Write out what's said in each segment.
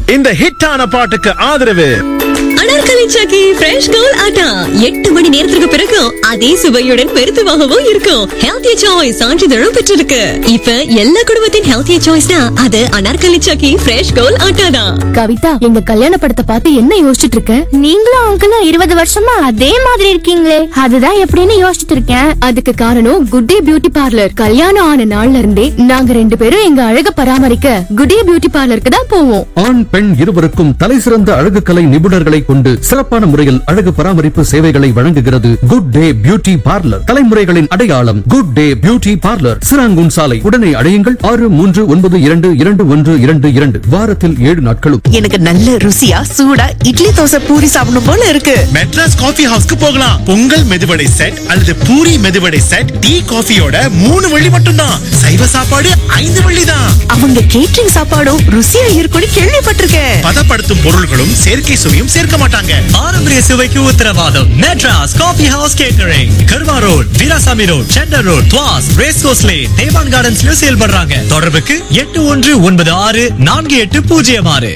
இந்த ஹிட்டான பாட்டுக்கு ஆதரவு அனார்கலி சாக்கி ஃப்ரெஷ் கோல் ஆட்டா எட்டு மணி நேரத்துக்கு பிறகு அதே சுவையுடன் பெருத்துவாகவும் இருக்கும் ஹெல்த்திய சாய்ஸ் சான்றிதழும் பெற்றிருக்கு இப்ப எல்லா குடும்பத்தின் ஹெல்த்திய சாய்ஸ்னா அது அனார்கலி சாக்கி ஃப்ரெஷ் கோல் ஆட்டா தான் கவிதா எங்க கல்யாண படத்தை பார்த்து என்ன யோசிச்சுட்டு இருக்க நீங்களும் அங்கிளும் இருபது வருஷமா அதே மாதிரி இருக்கீங்களே அதுதான் எப்படின்னு யோசிச்சுட்டு இருக்கேன் அதுக்கு காரணம் குட் டே பியூட்டி பார்லர் கல்யாணம் ஆன நாள்ல இருந்தே நாங்க ரெண்டு பேரும் எங்க அழக பராமரிக்க குட் டே பியூட்டி பார்லருக்கு தான் போவோம் ஆண் பெண் இருவருக்கும் தலைசிறந்த அழகு கலை நிபுணர்களை கொண்டு சிறப்பான முறையில் அழகு பராமரிப்பு சேவைகளை வழங்குகிறது குட் டே பியூட்டி பார்லர் தலைமுறைகளின் அடையாளம் good day beauty parlour Serangoon சாலை உடனே அடையுங்கள் ஆறு மூன்று ஒன்பது இரண்டு இரண்டு ஒன்று இரண்டு இரண்டு வாரத்தில் ஏழு நாட்களும் எனக்கு நல்ல ருசியா சூடா இட்லி தோசை பூரி சாப்பிடணும் போல இருக்கு மெட்ராஸ் காஃபி ஹவுஸ்க்கு போகலாம் பொங்கல் மெதுவடை செட் அல்லது பூரி மெதுவடை செட் டீ காஃபியோட மூணு வழி மட்டும்தான் சைவ சாப்பாடு ஐந்து வழி தான் அவங்க கேட்டரிங் சாப்பாடும் ருசியா இருக்கும்னு கேள்விப்பட்டிருக்கேன் பதப்படுத்தும் பொருள்களும் செயற்கை சுவையும் சேர்க்க மாட்டாங்க பாரம்பரிய சுவைக்கு உத்தரவாதம் மெட்ராஸ் காபி ஹவுஸ் கேட்டரிங் கர்வா ரோட் வீராசாமி ரோட் சென்னர் ரோட் துவாஸ் ரேஸ் கோஸ்லே தேவான் கார்டன்ஸ்லயும் செயல்படுறாங்க தொடர்புக்கு எட்டு ஒன்று ஒன்பது ஆறு நான்கு எட்டு பூஜ்ஜியம் ஆறு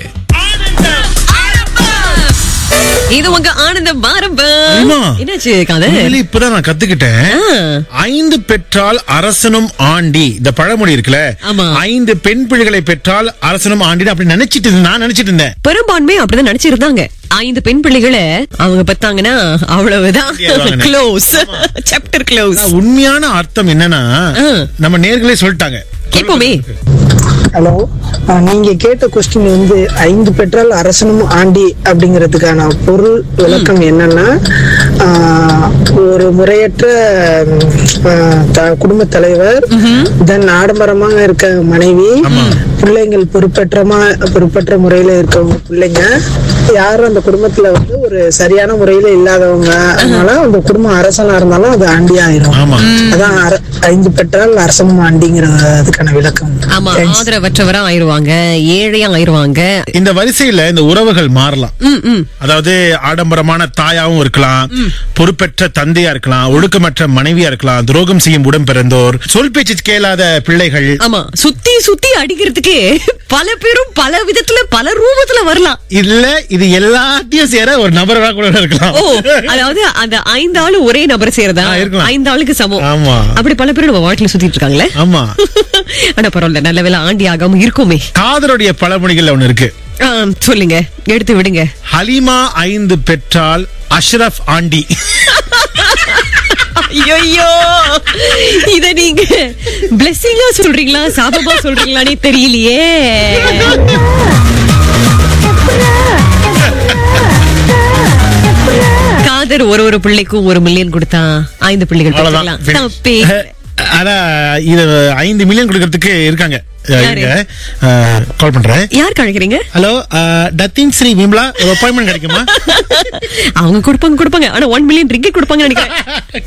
இது உங்க ஆனந்தம் ஆரம்பம் அம்மா. என்னாச்சு காது உண்மையிலே இப்பதான் நான் கத்துக்கிட்டேன் ஐந்து பெற்றால் அரசனும் ஆண்டி இந்த பழமொழி இருக்குல்ல ஆமா. ஐந்து பெண் பிள்ளைகளை பெற்றால் அரசனும் ஆண்டி அப்படி நினைச்சிட்டு இருந்தேன். நான் நினைச்சிட்டு இருந்தேன் பெரும்பான்மை அப்படிதான் நினைச்சிருந்தாங்க ஐந்து பெண் பிள்ளைகளை அவங்க பெத்தாங்கன்னா அவ்வளவுதான் ஏறுவாங்கன்னு. க்ளோஸ் சாப்டர் க்ளோஸ் ஆனா, உண்மையான அர்த்தம் என்னன்னா ஆ. நம்ம நேர்களே சொல்லிட்டாங்க கேட்போமே ஹலோ அஹ், நீங்க கேட்ட கொஸ்டின் வந்து ஐந்து பெற்றால் அரசனும் ஆண்டி அப்படிங்கிறதுக்கான பொருள் விளக்கம் என்னன்னா ஆஹ், ஒரு முறையற்ற ம், ஆஹ், த- குடும்பத் தலைவர் தென் ஆடம்பரமாக இருக்க மனைவி பிள்ளைங்கள் பொறுப்பற்றமா பொறுப்பற்ற முறையில இருக்கவங்க பிள்ளைங்க யாரும் அந்த குடும்பத்துல வந்து ஒரு சரியான முறையில இல்லாதவங்க அதனால அந்த குடும்பம் அரசனா இருந்தாலும் அது ஆண்டி ஆயிரும் ஆமா. அதான் அர- ஐந்து பெற்றால் அரசனும் ஆண்டிங்கிறதுக்கான விளக்கம் ஆமா Thanks. ஆதரவற்றவரா ஆயிருவாங்க ஏழையா ஆயிருவாங்க இந்த வரிசையில இந்த உறவுகள் மாறலாம் ம், ம். அதாவது ஆடம்பரமான தாயாவும் இருக்கலாம் பொறுப்பற்ற தந்தையா இருக்கலாம் ஒழுக்கமற்ற மனைவியா இருக்கலாம் துரோகம் செய்யும் உடன் பிறந்தோர் சொல் பேச்சு கேளாத பிள்ளைகள் ஆமா சுத்தி சுத்தி அடிக்கிறதுக்கு பல பேரும் பல விதத்துல பல ரூபத்துல வரலாம் இல்ல இது எல்லாத்தையும் சேர ஒரு நபரா கூட இருக்கலாம் ஓ அதாவது அந்த ஐந்து ஆளு ஒரே நபர் சேரதா ஆ, இருக்கலாம். ஐந்து ஆளுக்கு சமம் ஆமா. அப்படி பல பேர் நம்ம வாழ்க்கையில சுத்திட்டு இருக்காங்களே ஆமா ஆனா பரவாயில்ல நல்ல வேலை ஆண்டி ஆகாம இருக்குமே காதலுடைய பழமொழிகள் ஒண்ணு இருக்கு ஆ, சொல்லுங்க எடுத்து விடுங்க ஹலிமா ஐந்து பெற்றால் அஷ்ரஃப் ஆண்டி ஐயோ இத நீங்க பிளெஸிங்கா சொல்றீங்களா சாபமா சொல்றீங்களானே தெரியலையே காதர் ஒரு ஒரு பிள்ளைக்கும் ஒரு மில்லியன் கொடுத்தா ஐந்து பிள்ளைகள் அவ்வளவுதான் பெற்றுக்கலாம். தப்பே இல்லை. ஆனா இது ஐந்து மில்லியன் கொடுக்கறதுக்கு இருக்காங்க யாரு? கால் பண்றேன் யாருக்கு அழைக்கிறீங்க ஹலோ டத்திங் ஸ்ரீ விம்லா ஒரு அப்பாயின்மெண்ட் கிடைக்குமா அவங்க கொடுப்பாங்க கொடுப்பாங்க ஆனா ஒன் மில்லியன் ரிங்கெட் கொடுப்பாங்க நினைக்கிறேன்